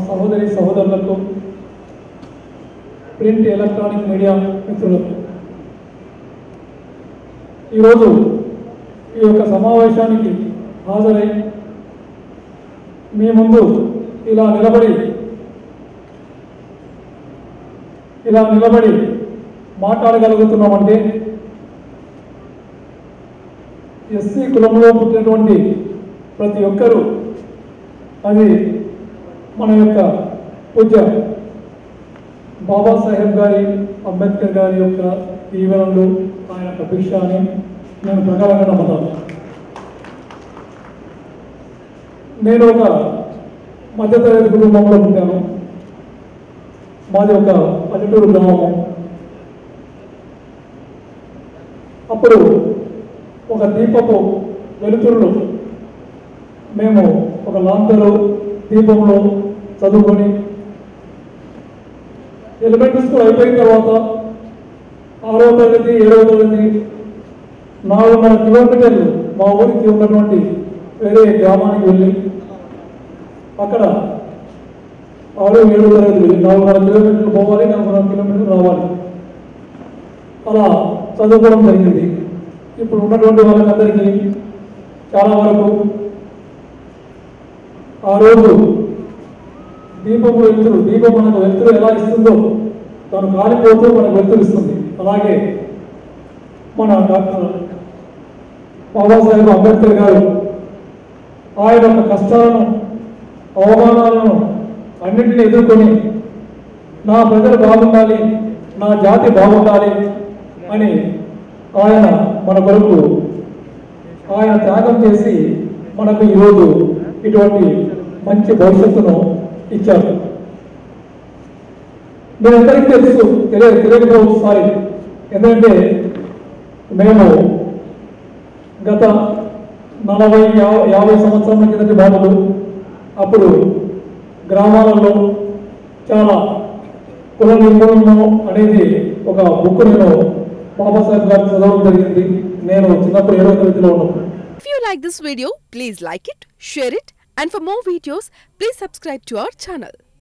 సహోదరి సహోదరులకు print electronic media మిత్రులకు ఈరోజు ఈ యొక్క సమావేశానికి హాజరై మీ ముందు ఇలా నిలబడి ఇలా నిలబడి మాట్లాడగలుగుతున్నామంటే ఎస్సీ కులంలో పుట్టినటువంటి ప్రతి ఒక్కరూ అది మన యొక్క పూజ బాబాసాహెబ్ గారి అంబేద్కర్ గారి యొక్క దీవెనలు ఆయన యొక్క భిక్ష అని నేను ప్రకారంగా నమ్ముతాను నేను ఒక మధ్యతరగతి కుటుంబంలో పుట్టాను మాది ఒక పల్లెటూరు గ్రామము అప్పుడు ఒక దీపపు వెలుతురులో మేము ఒక లాంతరు దీపంలో చదువుకొని ఎలిమెంటరీ స్కూల్ అయిపోయిన తర్వాత ఆరో తరగతి ఏడవ తరగతి నాలుగున్నర కిలోమీటర్లు మా ఊరికి ఉన్నటువంటి వేరే గ్రామానికి వెళ్ళి అక్కడ ఆరు ఏడు తరగతి వెళ్ళి నాలుగున్నర కిలోమీటర్లు పోవాలి నాలుగున్నర కిలోమీటర్లు రావాలి అలా చదువుకోవడం జరిగింది ఇప్పుడు ఉన్నటువంటి వాళ్ళకందరికీ చాలా వరకు ఆ రోజు దీపము వెలుతురు దీపం మనకు వెలుతురు ఎలా ఇస్తుందో తను కాలిపోతూ మనకు వెలుతురు ఇస్తుంది అలాగే మన డాక్టర్ బాబాసాహెబ్ అంబేద్కర్ గారు ఆయన యొక్క కష్టాలను అవమానాలను అన్నింటినీ ఎదుర్కొని నా ప్రజలు బాగుండాలి నా జాతి బాగుండాలి అని ఆయన మన కొరకు ఆయన త్యాగం చేసి మనకు ఈరోజు ఇటువంటి మంచి భవిష్యత్తును ఇచ్చారు మీరందరికీ తెలుసు తెలియ తెలియకపోవచ్చు సారీ ఎందుకంటే మేము గత నలభై యా- యాభై సంవత్సరాల కిందటి బాబులు అప్పుడు గ్రామాలలో చాలా కుల నిర్మూలన అనేది ఒక బుక్ నేను బాబాసాహెబ్ గారు చదవడం జరిగింది నేను చిన్నప్పుడు ఏడవ తరగతిలో ఉన్నప్పుడు If you like this video, please like it, share it, and for more videos, please subscribe to our channel.